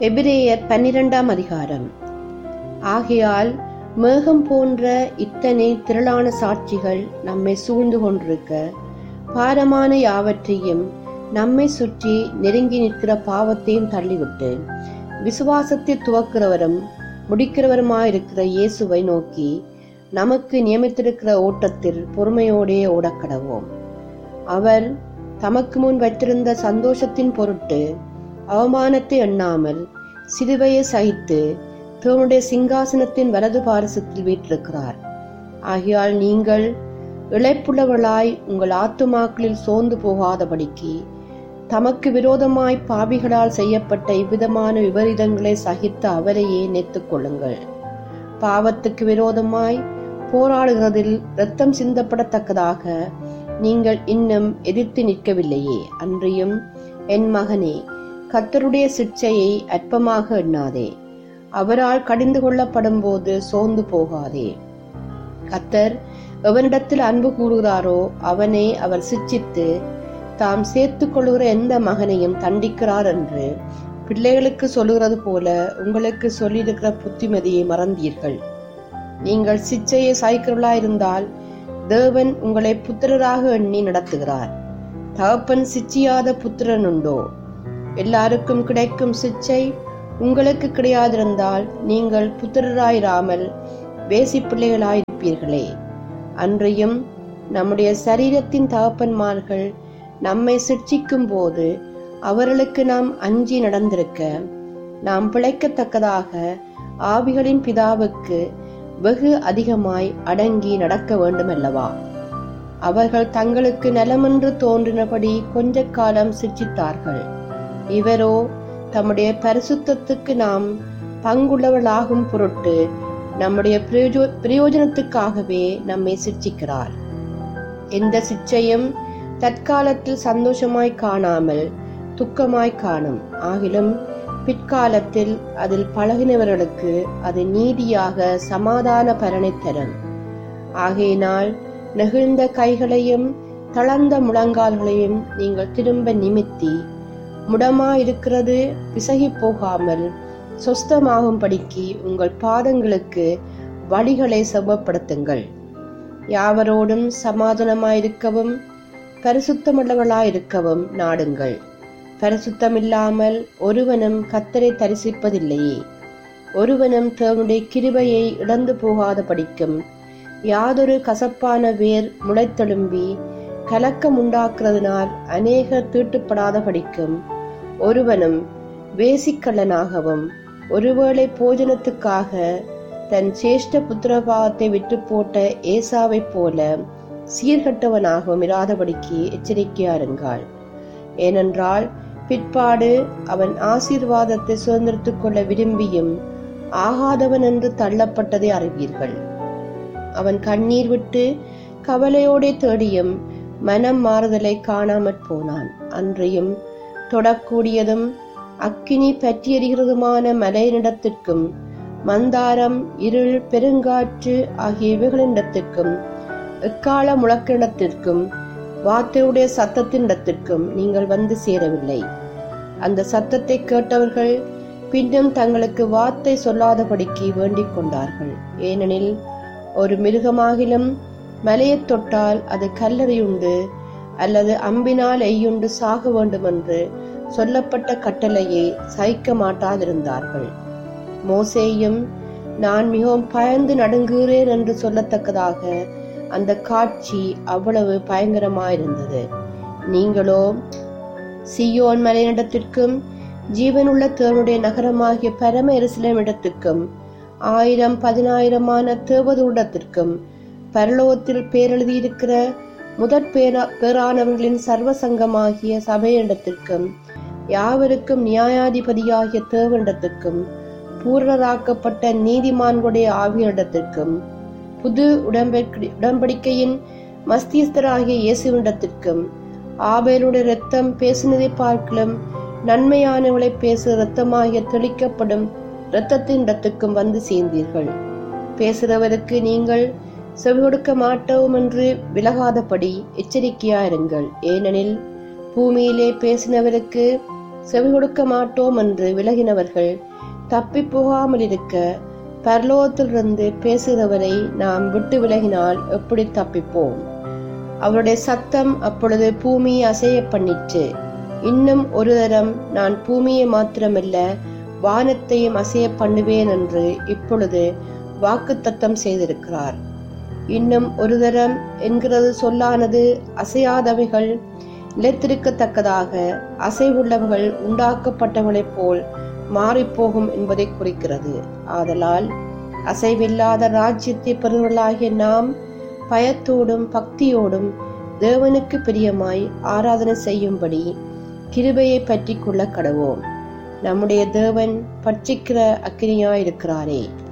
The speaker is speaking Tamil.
எபிரேயர் பன்னிரெண்டாம் அதிகாரம் ஆகையால் மேகம் போன்ற இத்தனை திரளான சாட்சிகள் நம்மை சூழ்ந்து கொண்டிருக்க பாரமான யாவற்றையும் நம்மை சுற்றி நெருங்கி நிற்கிற பாவத்தையும் தள்ளிவிட்டு விசுவாசத்தை துவக்கிறவரும் முடிக்கிறவருமாயிருக்கிற இயேசுவை நோக்கி நமக்கு நியமித்திருக்கிற ஓட்டத்தில் பொறுமையோடே ஓடக்கடவோம் அவர் தமக்கு முன் வைத்திருந்த சந்தோஷத்தின் பொருட்டு அவமானத்தை எண்ணாமல் சிலுவையை சகித்து தேவனுடைய சிங்காசனத்தின் வலது பாரசத்தில் வீற்றிருக்கிறார் ஆகையால் நீங்கள் இழைப்புள்ளவர்களாய் உங்கள் ஆத்துமாக்களில் சோர்ந்து போகாதபடிக்கு தமக்கு விரோதமாய் பாவிகளால் செய்யப்பட்ட இவ்விதமான விபரீதங்களை சகித்த அவரையே நினைத்துக் கொள்ளுங்கள் பாவத்துக்கு விரோதமாய் போராடுகிறதில் இரத்தம் சிந்தப்படத்தக்கதாக நீங்கள் இன்னும் எதிர்த்து நிற்கவில்லையே அன்றியும் என் மகனே கத்தருடைய சிற்சையை அற்பமாக எண்ணாதே அவரால் கடிந்து கொள்ளப்படும் போது சோர்ந்து போகாதே கத்தர் எவனிடத்தில் அன்பு கூறுகிறாரோ அவனை அவர் சிச்சித்து தாம் சேர்த்து கொள்கிற எந்த மகனையும் தண்டிக்கிறார் என்று பிள்ளைகளுக்கு சொல்லுகிறது போல உங்களுக்கு சொல்லியிருக்கிற புத்திமதியை மறந்தீர்கள் நீங்கள் சிச்சையை சாய்க்கிறவர்களாயிருந்தால் தேவன் உங்களை புத்திரராக எண்ணி நடத்துகிறார் தகப்பன் சிச்சியாத புத்திரன் உண்டோ எல்லாருக்கும் கிடைக்கும் சிச்சை உங்களுக்கு கிடையாதிருந்தால் நீங்கள் புத்திரராயிராமல் வேசி பிள்ளைகளாயிருப்பீர்களே அன்றையும் நம்முடைய சரீரத்தின் தகப்பன்மார்கள் நம்மை சிற்சிக்கும் போது அவர்களுக்கு நாம் அஞ்சி நடந்திருக்க நாம் பிழைக்கத்தக்கதாக ஆவிகளின் பிதாவுக்கு வெகு அதிகமாய் அடங்கி நடக்க வேண்டுமல்லவா அவர்கள் தங்களுக்கு நலமென்று தோன்றினபடி கொஞ்ச காலம் சிர்ச்சித்தார்கள் இவரோ தம்முடைய பரிசுத்தத்துக்கு நாம் பங்குள்ளவர்களாகும் பொருட்டு நம்முடைய பிரயோஜ பிரயோஜனத்துக்காகவே நம்மை சிர்ச்சிக்கிறார் எந்த சிற்சையும் தற்காலத்தில் சந்தோஷமாய் காணாமல் துக்கமாய் காணும் ஆகிலும் பிற்காலத்தில் அதில் பழகினவர்களுக்கு அது நீதியாக சமாதான பலனை தரும் ஆகையினால் நெகிழ்ந்த கைகளையும் தளர்ந்த முழங்கால்களையும் நீங்கள் திரும்ப நிமித்தி முடமாயிருக்கிறது பிசகி போகாமல் சொஸ்தமாகும்படிக்கு உங்கள் பாதங்களுக்கு வழிகளை செவ்வப்படுத்துங்கள் யாவரோடும் சமாதானமாயிருக்கவும் பரிசுத்தமுள்ளவர்களாயிருக்கவும் நாடுங்கள் பரிசுத்தமில்லாமல் ஒருவனும் கத்தரை தரிசிப்பதில்லையே ஒருவனும் தன்னுடைய கிருபையை இழந்து போகாத படிக்கும் யாதொரு கசப்பான வேர் முளைத்தெழும்பி கலக்கம் உண்டாக்குறதினால் அநேக தீட்டுப்படாத படிக்கும் ஒருவனும் வேசிக்கல்லனாகவும் ஒருவேளை போஜனத்துக்காக தன் சேஷ்ட புத்திரபாவத்தை விட்டு போட்ட ஏசாவைப் போல சீர்கட்டவனாகவும் இராதபடிக்கு எச்சரிக்கையாருங்கள் ஏனென்றால் பிற்பாடு அவன் ஆசீர்வாதத்தை சுதந்திரத்துக் கொள்ள விரும்பியும் ஆகாதவன் என்று தள்ளப்பட்டதை அறிவீர்கள் அவன் கண்ணீர் விட்டு கவலையோடே தேடியும் மனம் மாறுதலை காணாமற் போனான் அன்றையும் தொடக்கூடியதும் அக்கினி பற்றியறிகிறதுமான மலையினிடத்திற்கும் மந்தாரம் இருள் பெருங்காற்று ஆகிய இவைகளிடத்திற்கும் எக்கால முழக்கிடத்திற்கும் வார்த்தையுடைய சத்தத்தினிடத்திற்கும் நீங்கள் வந்து சேரவில்லை அந்த சத்தத்தை கேட்டவர்கள் பின்னும் தங்களுக்கு வார்த்தை சொல்லாதபடிக்கு வேண்டிக் கொண்டார்கள் ஏனெனில் ஒரு மிருகமாகிலும் மலையைத் தொட்டால் அது கல்லறையுண்டு அல்லது அம்பினால் எய்யுண்டு சாக வேண்டுமென்று சொல்லப்பட்ட கட்டளையை சகிக்க மாட்டாதிருந்தார்கள் மோசேயும் நான் மிகவும் பயந்து நடுங்குகிறேன் என்று சொல்லத்தக்கதாக அந்த காட்சி அவ்வளவு பயங்கரமாயிருந்தது நீங்களோ சியோன் மலையிடத்திற்கும் ஜீவனுள்ள தேவனுடைய நகரமாகிய பரம எருசலேம் இடத்துக்கும் ஆயிரம் பதினாயிரமான தேவதூடத்திற்கும் பரலோகத்தில் பேரெழுதியிருக்கிற முதற் பேரா பேரானவர்களின் சர்வ சங்கமாகிய சபையிடத்திற்கும் யாவருக்கும் நியாயாதிபதியாகிய தேவனிடத்திற்கும் பூரணராக்கப்பட்ட நீதிமான்களுடைய ஆவியனிடத்திற்கும் புது உடன்படி உடன்படிக்கையின் மஸ்தியஸ்தராகிய இயேசுவிடத்திற்கும் ஆபேலுடைய இரத்தம் பேசினதை பார்க்கலும் நன்மையானவளை பேசு இரத்தமாகிய தெளிக்கப்படும் இரத்தத்தின் இடத்துக்கும் வந்து சேர்ந்தீர்கள் பேசுகிறவருக்கு நீங்கள் செவி கொடுக்க மாட்டோம் என்று விலகாதபடி எச்சரிக்கையாயிருங்கள் ஏனெனில் பூமியிலே பேசினவருக்கு செவி கொடுக்க மாட்டோம் என்று விலகினவர்கள் தப்பி போகாமல் இருக்க பரலோகத்திலிருந்து பேசுகிறவரை நாம் விட்டு விலகினால் எப்படி தப்பிப்போம் அவருடைய சத்தம் அப்பொழுது பூமியை அசைய பண்ணிற்று இன்னும் ஒரு தரம் நான் பூமியை மாத்திரமல்ல வானத்தையும் அசைய பண்ணுவேன் என்று இப்பொழுது வாக்குத்தத்தம் செய்திருக்கிறார் இன்னும் ஒரு தரம் என்கிறது சொல்லானது அசையாதவைகள் நிலைத்திருக்கத்தக்கதாக அசைவுள்ளவர்கள் உண்டாக்கப்பட்டவளைப் போல் மாறிப்போகும் என்பதை குறிக்கிறது ஆதலால் அசைவில்லாத ராஜ்யத்தை பெறுவர்களாகிய நாம் பயத்தோடும் பக்தியோடும் தேவனுக்கு பிரியமாய் ஆராதனை செய்யும்படி கிருபையை பற்றி கொள்ள கடவோம் நம்முடைய தேவன் பட்சிக்கிற அக்கினியாயிருக்கிறாரே